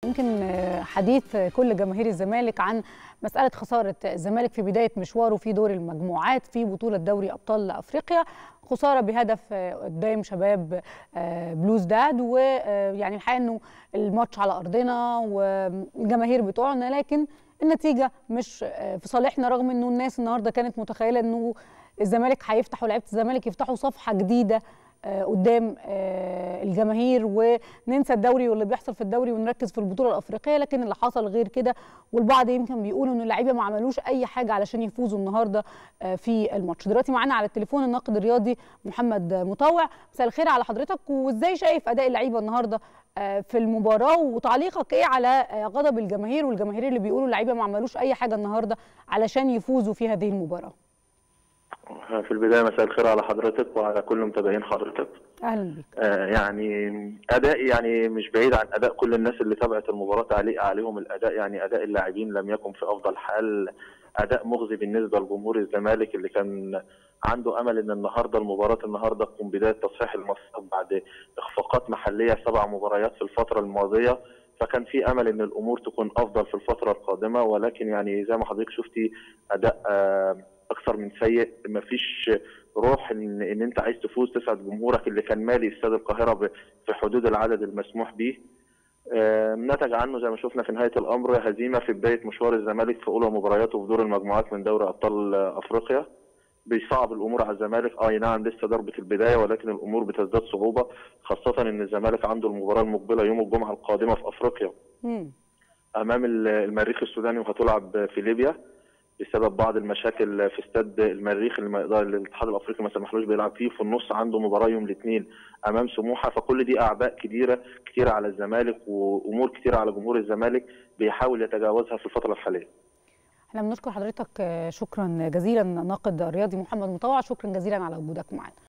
يمكن حديث كل جماهير الزمالك عن مسألة خسارة الزمالك في بداية مشواره في دور المجموعات في بطولة دوري أبطال أفريقيا خسارة بهدف قدام شباب بلوز داد ويعني الحقيقة أنه الماتش على أرضنا والجماهير بتوعنا لكن النتيجة مش في صالحنا رغم أنه الناس النهاردة كانت متخيلة أنه الزمالك هيفتح ولاعيبة الزمالك يفتحوا صفحة جديدة قدام الجماهير وننسى الدوري واللي بيحصل في الدوري ونركز في البطوله الافريقيه لكن اللي حصل غير كده والبعض يمكن بيقولوا ان اللعيبه ما عملوش اي حاجه علشان يفوزوا النهارده في الماتش دلوقتي معانا على التليفون الناقد الرياضي محمد مطوع مساء الخير على حضرتك وازاي شايف اداء اللعيبه النهارده في المباراه وتعليقك ايه على غضب الجماهير والجماهير اللي بيقولوا اللعيبه ما عملوش اي حاجه النهارده علشان يفوزوا في هذه المباراه في البدايه مساء الخير على حضرتك وعلى كل متابعين حضرتك اهلا بك آه يعني اداء يعني مش بعيد عن اداء كل الناس اللي تابعت المباراه تعليق عليهم الاداء يعني اداء اللاعبين لم يكن في افضل حال اداء مغزي بالنسبه لجمهور الزمالك اللي كان عنده امل ان النهارده المباراه النهارده تكون بدايه تصحيح المصاب بعد اخفاقات محليه سبع مباريات في الفتره الماضيه فكان في امل ان الامور تكون افضل في الفتره القادمه ولكن يعني زي ما حضرتك شفتي اداء آه اكثر من سيء مفيش روح ان ان انت عايز تفوز تسعد جمهورك اللي كان مالي استاد القاهره في حدود العدد المسموح به نتج عنه زي ما شفنا في نهايه الامر هزيمه في بدايه مشوار الزمالك في اولى مبارياته في دور المجموعات من دوري ابطال افريقيا بيصعب الامور على الزمالك اي نعم لسه ضربه البدايه ولكن الامور بتزداد صعوبه خاصه ان الزمالك عنده المباراه المقبله يوم الجمعه القادمه في افريقيا مم. امام المريخ السوداني وهتلعب في ليبيا بسبب بعض المشاكل في استاد المريخ اللي ما يقدر الاتحاد الافريقي ما سمحلوش بيلعب فيه في النص عنده مباراه يوم الاثنين امام سموحه فكل دي اعباء كبيره كتيره على الزمالك وامور كتيره على جمهور الزمالك بيحاول يتجاوزها في الفتره الحاليه. احنا بنشكر حضرتك شكرا جزيلا ناقد الرياضي محمد مطوع شكرا جزيلا على وجودك معنا.